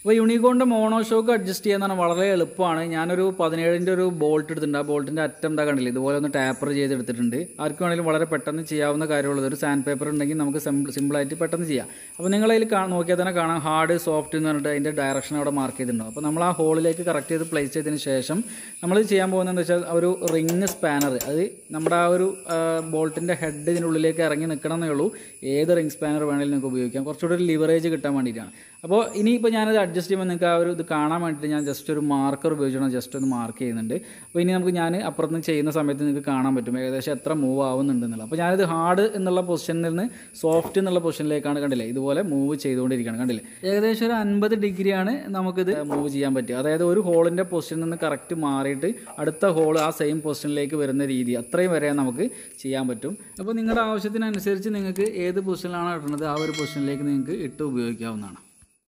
അപ്പോൾ യൂണിക്കോണിൻ്റെ monoshock adjust ചെയ്യാൻ പറഞ്ഞാൽ വളരെ എളുപ്പമാണ് ഞാനൊരു പതിനേഴിൻ്റെ ഒരു ബോൾട്ട് എടുത്തിട്ടുണ്ട് ആ ബോൾട്ടിൻ്റെ അറ്റം എന്താ കണ്ടില്ല ഇതുപോലെ ഒന്ന് ടാപ്പർ ചെയ്തെടുത്തിട്ടുണ്ട് ആർക്ക് വേണമെങ്കിലും വളരെ പെട്ടെന്ന് ചെയ്യാവുന്ന കാര്യമുള്ളത് ഒരു സാൻഡ് പേപ്പർ ഉണ്ടെങ്കിൽ നമുക്ക് സിമ്പിൾ സിമ്പിളായിട്ട് പെട്ടെന്ന് ചെയ്യാം അപ്പോൾ നിങ്ങളതിൽ കാ നോക്കിയാൽ തന്നെ കാണാം ഹാർഡ് സോഫ്റ്റ് എന്ന് പറഞ്ഞിട്ട് അതിൻ്റെ ഡയറക്ഷൻ അവിടെ മാർക്ക് ചെയ്തിട്ടുണ്ടാവും അപ്പോൾ നമ്മൾ ആ ഹോളിലേക്ക് കറക്റ്റ് ചെയ്ത് പ്ലേസ് ചെയ്തതിന് ശേഷം നമ്മൾ ചെയ്യാൻ പോകുന്നത് വെച്ചാൽ ഒരു റിങ് സ്പാനർ അത് നമ്മുടെ ആ ഒരു ബോൾട്ടിൻ്റെ ഹെഡ് ഇതിനുള്ളിലേക്ക് ഇറങ്ങി നിൽക്കണം എന്നേ ഉള്ളൂ ഏത് റിങ് സ്പാനർ വേണമെങ്കിലും നിങ്ങൾക്ക് ഉപയോഗിക്കാം കുറച്ചുകൂടി ഒരു ലിവറേജ് കിട്ടാൻ വേണ്ടിയിട്ടാണ് അപ്പോൾ ഇനിയിപ്പോൾ ഞാനത് അഡ്ജസ്റ്റ് ചെയ്യുമ്പോൾ നിങ്ങൾക്ക് ആ ഒരു ഇത് കാണാൻ വേണ്ടിയിട്ട് ഞാൻ ജസ്റ്റ് ഒരു മാർക്കർ ഉപയോഗിച്ചിട്ട് ജസ്റ്റ് ഒന്ന് മാർക്ക് ചെയ്യുന്നുണ്ട് അപ്പോൾ ഇനി നമുക്ക് ഞാൻ അപ്പുറത്ത് ചെയ്യുന്ന സമയത്ത് നിങ്ങൾക്ക് കാണാൻ പറ്റും ഏകദേശം എത്ര മൂവ് ആവുന്നുണ്ട് എന്നുള്ളത് അപ്പോൾ ഞാനിത് ഹാർഡ് എന്നുള്ള പൊസിഷനിൽ നിന്ന് സോഫ്റ്റ് എന്നുള്ള പൊസിഷനിലേക്കാണ് കണ്ടില്ലേ ഇതുപോലെ മൂവ് ചെയ്തുകൊണ്ടിരിക്കുകയാണ് കണ്ടില്ലേ ഏകദേശം ഒരു അൻപത് ഡിഗ്രിയാണ് നമുക്കിത് മൂവ് ചെയ്യാൻ പറ്റുക അതായത് ഒരു ഹോളിൻ്റെ പൊസിഷനിൽ നിന്ന് കറക്റ്റ് മാറിയിട്ട് അടുത്ത ഹോൾ ആ സെയിം പൊസിഷനിലേക്ക് വരുന്ന രീതി അത്രയും വരെ നമുക്ക് ചെയ്യാൻ പറ്റും അപ്പോൾ നിങ്ങളുടെ ആവശ്യത്തിനനുസരിച്ച് നിങ്ങൾക്ക് ഏത് പൊസിഷനിലാണ് ഇടുന്നത് ആ ഒരു പൊസിഷനിലേക്ക് നിങ്ങൾക്ക് ഇട്ട് ഉപയോഗിക്കാവുന്നതാണ്